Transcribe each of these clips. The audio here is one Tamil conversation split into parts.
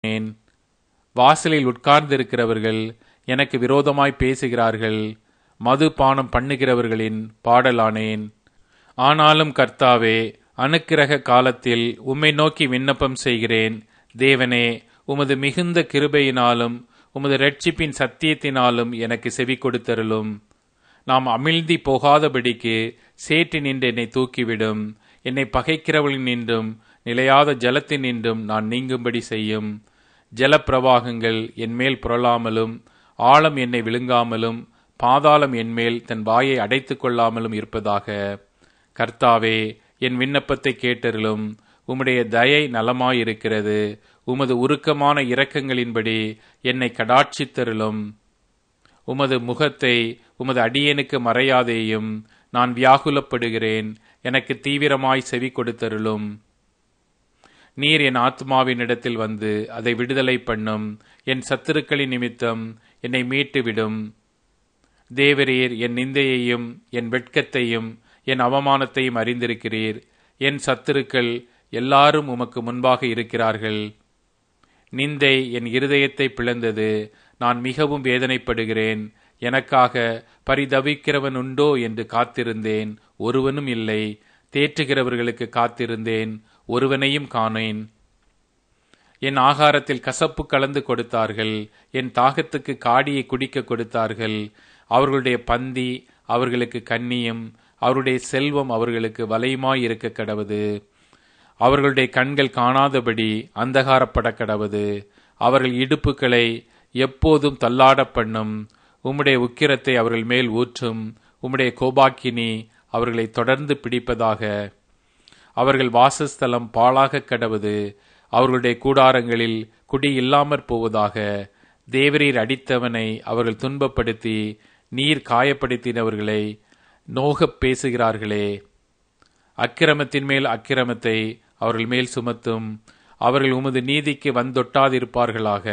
சொன்னேன் வாசலில் உட்கார்ந்திருக்கிறவர்கள் எனக்கு விரோதமாய் பேசுகிறார்கள் மது பானம் பண்ணுகிறவர்களின் பாடலானேன் ஆனாலும் கர்த்தாவே அனுக்கிரக காலத்தில் உம்மை நோக்கி விண்ணப்பம் செய்கிறேன் தேவனே உமது மிகுந்த கிருபையினாலும் உமது ரட்சிப்பின் சத்தியத்தினாலும் எனக்கு செவி கொடுத்தருளும் நாம் அமிழ்தி போகாதபடிக்கு சேற்றி நின்று என்னை தூக்கிவிடும் என்னை பகைக்கிறவளின் நின்றும் நிலையாத ஜலத்தின் நின்றும் நான் நீங்கும்படி செய்யும் ஜலப்பிரவாகங்கள் என்மேல் புரளாமலும் ஆழம் என்னை விழுங்காமலும் பாதாளம் என்மேல் தன் வாயை அடைத்துக் கொள்ளாமலும் இருப்பதாக கர்த்தாவே என் விண்ணப்பத்தை கேட்டருளும் உம்முடைய தயை நலமாயிருக்கிறது உமது உருக்கமான இரக்கங்களின்படி என்னை கடாட்சித்தருளும் உமது முகத்தை உமது அடியேனுக்கு மறையாதேயும் நான் வியாகுலப்படுகிறேன் எனக்கு தீவிரமாய் செவி கொடுத்தருளும் நீர் என் ஆத்மாவினிடத்தில் வந்து அதை விடுதலை பண்ணும் என் சத்துருக்களின் நிமித்தம் என்னை மீட்டு விடும் தேவரீர் என் நிந்தையையும் என் வெட்கத்தையும் என் அவமானத்தையும் அறிந்திருக்கிறீர் என் சத்துருக்கள் எல்லாரும் உமக்கு முன்பாக இருக்கிறார்கள் நிந்தை என் இருதயத்தை பிளந்தது நான் மிகவும் வேதனைப்படுகிறேன் எனக்காக பரிதவிக்கிறவன் உண்டோ என்று காத்திருந்தேன் ஒருவனும் இல்லை தேற்றுகிறவர்களுக்கு காத்திருந்தேன் ஒருவனையும் காணேன் என் ஆகாரத்தில் கசப்பு கலந்து கொடுத்தார்கள் என் தாகத்துக்கு காடியை குடிக்க கொடுத்தார்கள் அவர்களுடைய பந்தி அவர்களுக்கு கண்ணியும் அவருடைய செல்வம் அவர்களுக்கு வலையுமாய் இருக்க கடவுது அவர்களுடைய கண்கள் காணாதபடி அந்தகாரப்பட கடவுது அவர்கள் இடுப்புகளை எப்போதும் தள்ளாட பண்ணும் உம்முடைய உக்கிரத்தை அவர்கள் மேல் ஊற்றும் உம்முடைய கோபாக்கினி அவர்களை தொடர்ந்து பிடிப்பதாக அவர்கள் வாசஸ்தலம் பாழாக கடவுது அவர்களுடைய கூடாரங்களில் குடி இல்லாமற் போவதாக தேவரீர் அடித்தவனை அவர்கள் துன்பப்படுத்தி நீர் காயப்படுத்தினவர்களை நோகப் பேசுகிறார்களே அக்கிரமத்தின் மேல் அக்கிரமத்தை அவர்கள் மேல் சுமத்தும் அவர்கள் உமது நீதிக்கு வந்தொட்டாதிருப்பார்களாக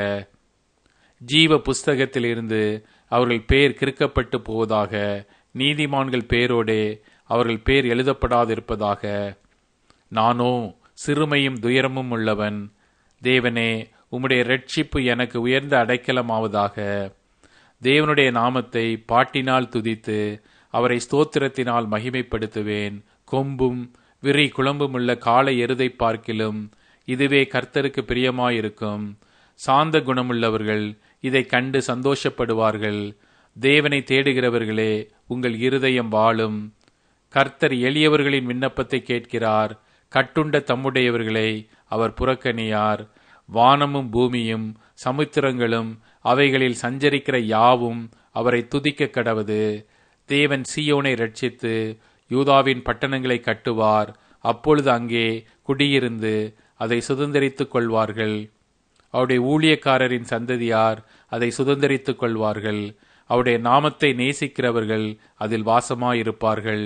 ஜீவ புஸ்தகத்தில் இருந்து அவர்கள் பேர் கிறுக்கப்பட்டு போவதாக நீதிமான்கள் பேரோடே அவர்கள் பேர் எழுதப்படாதிருப்பதாக நானோ சிறுமையும் துயரமும் உள்ளவன் தேவனே உம்முடைய ரட்சிப்பு எனக்கு உயர்ந்த அடைக்கலமாவதாக தேவனுடைய நாமத்தை பாட்டினால் துதித்து அவரை ஸ்தோத்திரத்தினால் மகிமைப்படுத்துவேன் கொம்பும் விரி குழம்பும் உள்ள காலை எருதை பார்க்கிலும் இதுவே கர்த்தருக்கு பிரியமாயிருக்கும் சாந்த குணமுள்ளவர்கள் இதை கண்டு சந்தோஷப்படுவார்கள் தேவனை தேடுகிறவர்களே உங்கள் இருதயம் வாழும் கர்த்தர் எளியவர்களின் விண்ணப்பத்தை கேட்கிறார் கட்டுண்ட தம்முடையவர்களை அவர் புறக்கணியார் வானமும் பூமியும் சமுத்திரங்களும் அவைகளில் சஞ்சரிக்கிற யாவும் அவரை துதிக்க கடவது தேவன் சீயோனை ரட்சித்து யூதாவின் பட்டணங்களை கட்டுவார் அப்பொழுது அங்கே குடியிருந்து அதை சுதந்திரித்துக் கொள்வார்கள் அவருடைய ஊழியக்காரரின் சந்ததியார் அதை சுதந்திரித்துக் கொள்வார்கள் அவருடைய நாமத்தை நேசிக்கிறவர்கள் அதில் வாசமாயிருப்பார்கள்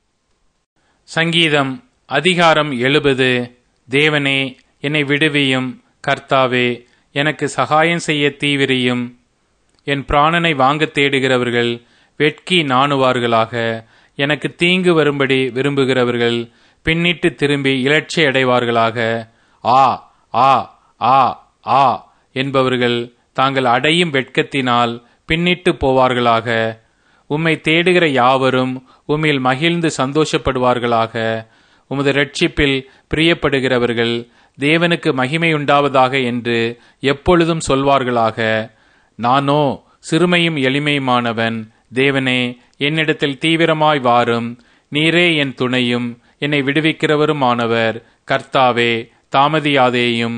சங்கீதம் அதிகாரம் எழுபது தேவனே என்னை விடுவியும் கர்த்தாவே எனக்கு சகாயம் செய்ய தீவிரியும் என் பிராணனை வாங்க தேடுகிறவர்கள் வெட்கி நாணுவார்களாக எனக்கு தீங்கு வரும்படி விரும்புகிறவர்கள் பின்னிட்டு திரும்பி இலட்சி அடைவார்களாக ஆ ஆ ஆ ஆ என்பவர்கள் தாங்கள் அடையும் வெட்கத்தினால் பின்னிட்டு போவார்களாக உம்மை தேடுகிற யாவரும் உம்மில் மகிழ்ந்து சந்தோஷப்படுவார்களாக உமது ரட்சிப்பில் பிரியப்படுகிறவர்கள் தேவனுக்கு மகிமை உண்டாவதாக என்று எப்பொழுதும் சொல்வார்களாக நானோ சிறுமையும் எளிமையுமானவன் தேவனே என்னிடத்தில் தீவிரமாய் வாரும் நீரே என் துணையும் என்னை விடுவிக்கிறவருமானவர் கர்த்தாவே தாமதியாதேயும்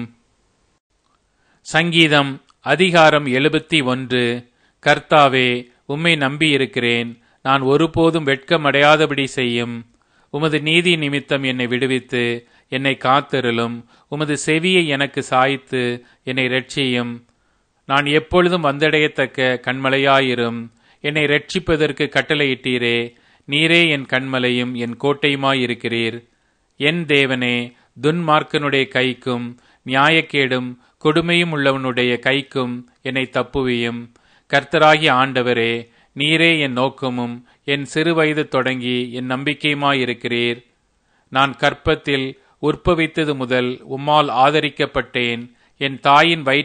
சங்கீதம் அதிகாரம் எழுபத்தி ஒன்று கர்த்தாவே உம்மை நம்பியிருக்கிறேன் நான் ஒருபோதும் வெட்கமடையாதபடி செய்யும் உமது நீதி நிமித்தம் என்னை விடுவித்து என்னை காத்தருளும் உமது செவியை எனக்கு சாய்த்து என்னை ரட்சியும் நான் எப்பொழுதும் வந்தடையத்தக்க கண்மலையாயிரும் என்னை ரட்சிப்பதற்கு கட்டளையிட்டீரே நீரே என் கண்மலையும் என் கோட்டையுமாயிருக்கிறீர் என் தேவனே துன்மார்க்கனுடைய கைக்கும் நியாயக்கேடும் கொடுமையும் உள்ளவனுடைய கைக்கும் என்னை தப்புவியும் கர்த்தராகிய ஆண்டவரே நீரே என் நோக்கமும் என் சிறுவயது தொடங்கி என் நம்பிக்கையுமாயிருக்கிறீர் நான் கற்பத்தில் உற்பவித்தது முதல் உம்மால் ஆதரிக்கப்பட்டேன் என் தாயின் வயிற்றில்